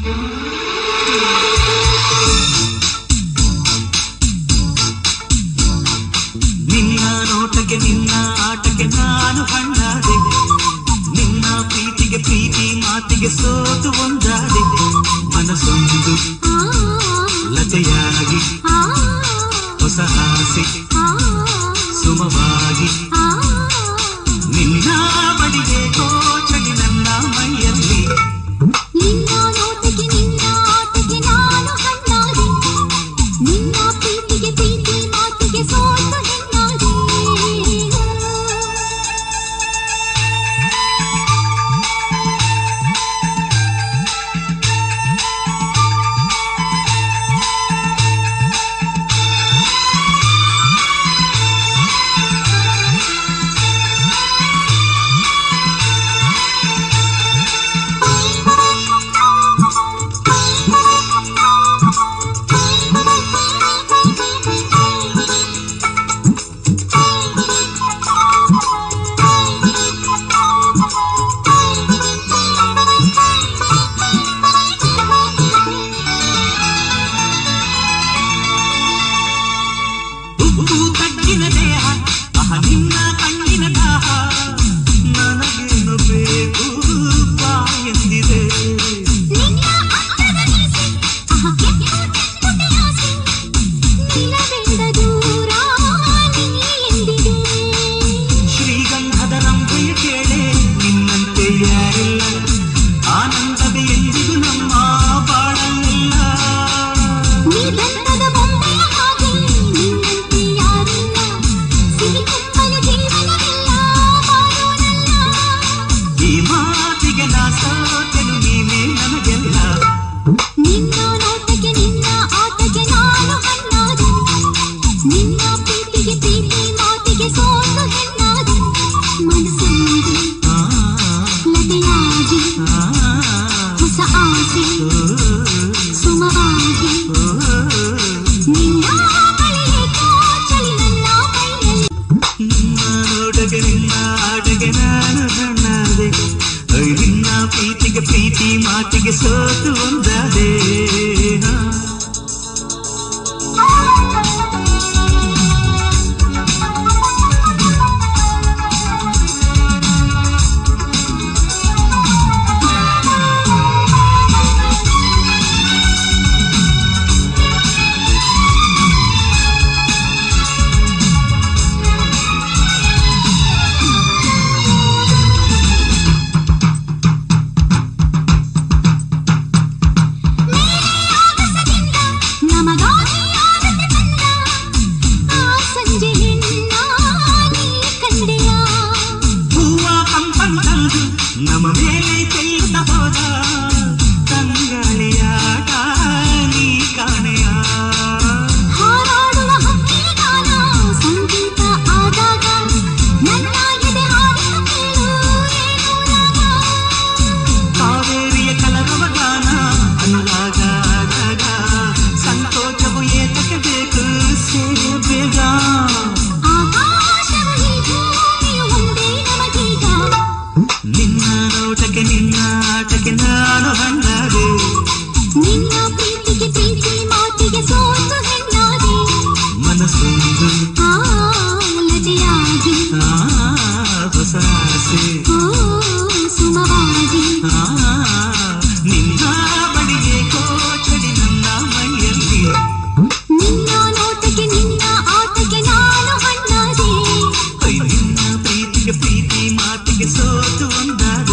ನಿನ್ನ ನೋಟಕ್ಕೆ ನಿನ್ನ ಆಟಕ್ಕೆ ನಾನು ಹಣ್ಣಾದೆ ನಿನ್ನ ಪ್ರೀತಿಗೆ ಪ್ರೀತಿ ಮಾತಿಗೆ ಸೋತು ಒಂದಾದೆ ಮನಸ್ಸೊಂದು ಲತೆಯಾಗಿ ಹೊಸ ಆಸೆ ಸುಮವಾಗಿ ನಿನ್ನ ಬಡಿಗೆ ಕೋಚಡಿ ನನ್ನ ಮೈಯಲ್ಲಿ ನಿನ್ನ ನೋಟಕ್ಕೆ ನಿನ್ನ ಆಟಕ್ಕೆ ನಾನು ಹಣ್ಣಾದೆ ನಿನ್ನ ಪ್ರೀತಿಗೆ ಪ್ರೀತಿ ಮಾತಿಗೆ ಸೋತು ಹೆಣ್ಣಾದೆ ಉಪ್ಪು ತಗ್ಗಿನ ದೇಹ ಅಹ ನಿನ್ನ ಕಣ್ಣಿನ ದಾಹ ನನಗೇನು ಬೇಕು ಬಾ ಎಂದಿದೆ ನಿನ್ನ ಅಂದದ ಮೀಸೆ ಅಹ ಕೆಂಪು ಕೆಂಪುಟೆ ಆಸೆ ನಿಲ್ಲಬೇಡ ದೂರ ನೀ ಎಂದಿದೆ ಶ್ರೀಗಂಧದ ರಂಭೆಯ ಕೇಳೆ ನಿನ್ನಂತೆ ಯಾರಿಲ್ಲ ಆನಂದದ ಎಂದಿಗೂ ನಮ್ಮ ಬಾಳಲಿಲ್ಲ ನೀ ಬೆಟ್ಟದ ಬೊಂಬೆಯ ಹಾಗೆ ನಿನ್ನಂತೆ ಯಾರಿಲ್ಲ ಸಿಹಿ ತುಂಬಲು ಜೀವನವಿಲ್ಲ ಮಾಡೋನಲ್ಲ ಈ ಮಾತಿಗೆ ನಾ ಸೋತೆನು ನೀನೇ ನನಗೆಲ್ಲ ನಿನ್ನ ನೋಟಕ್ಕೆ ನಿನ್ನ ಆಟಕ್ಕೆ ನಾನು ಹಣ್ಣಾದೆ ನಿನ್ನ ಪ್ರೀತಿಗೆ ಪ್ರೀತಿ ಮಾತಿಗೆ ಸೋತು ಹೆಣ್ಣಾದೆ ಮನಸ್ಸೊಂದು ಆ, ಲತೆಯಾಗಿ ಆ, ಹೊಸ ಆಸೆ ಓ, ಸುಮವಾಗಿ ಓ, ನಿನ್ನ ಬಳಿಯೇ ಕೋಚಲಿ ನನ್ನ ಮೈಯಲ್ಲಿ ನಿನ್ನ ನೋಟಕ್ಕೆ ನಿನ್ನ ಆಟಕ್ಕೆ ನಾನು ಹಣ್ಣಾದೆ ಐ, ನಿನ್ನ ಪ್ರೀತಿಗೆ ಪ್ರೀತಿ ಮಾತಿಗೆ ಸೋತು ಒಂದಾದೆ ಆ. ನಮಗಾಗಿ ಆನಂದ ತಂದ ಆ ಸಂಜೆ ಹೆಣ್ಣ ನೀ ಕಂಡೆಯ ಹೂವ ಕಂಪಂತಂದು ನಮ್ಮ ಮೇಲೆ ತೆಯ್ಯುತ್ತ ಹೋದ ತಂಗಾಳಿಯಾಟ ನೀ ಕಾಣೆಯ ಹಾರಾಡುವ ಹಕ್ಕಿಯ ಗಾನ ಸಂಗೀತ ಆದಾಗ ನನ್ನ ಎದೆ ಹಾಡಿನ ಕೇಳು ಏನು ರಾಗ ಕಾವೇರಿಯ ಕಲರವ ಗಾನ ಅನುರಾಗ ಆದಾಗ ಸಂತೋಷವು ಏತಕ್ಕೆ ಬೇಕು ಸೇರೆ ಬೇಗ ಆಕಾಶವು ಈ ಭೂಮಿಯು ಒಂದೇ ನಮಗೀಗ ನಿನ್ನ ನೋಟಕ್ಕೆ ನಿನ್ನ ಆಟಕ್ಕೆ ನಾನು ಹಣ್ಣಾದೆ ನಿನ್ನ ಪ್ರೀತಿಗೆ ಪ್ರೀತಿ ಮಾತಿಗೆ ಸೋತು ಹೆಣ್ಣಾದೆ ಮನಸ್ಸೊಂದು ಆ ಲತೆಯಾಗಿ ಆ, ಹೊಸ ಆಸೆ ಓ ಸುಮವಾಗಿ ಆ, ನಿನ್ನ ಬಳಿಗೆ ಕೋಚಡಿ ನನ್ನ ಮೈಯಲ್ಲಿ ನಿನ್ನ ನೋಟಕ್ಕೆ ನಿನ್ನ ಆಟಕ್ಕೆ ನಾನು ಹಣ್ಣಾದೆ ಐ, ನಿನ್ನ ಪ್ರೀತಿಗೆ ಪ್ರೀತಿ ಮಾತಿಗೆ ಸೋತು ಒಂದಾದೆ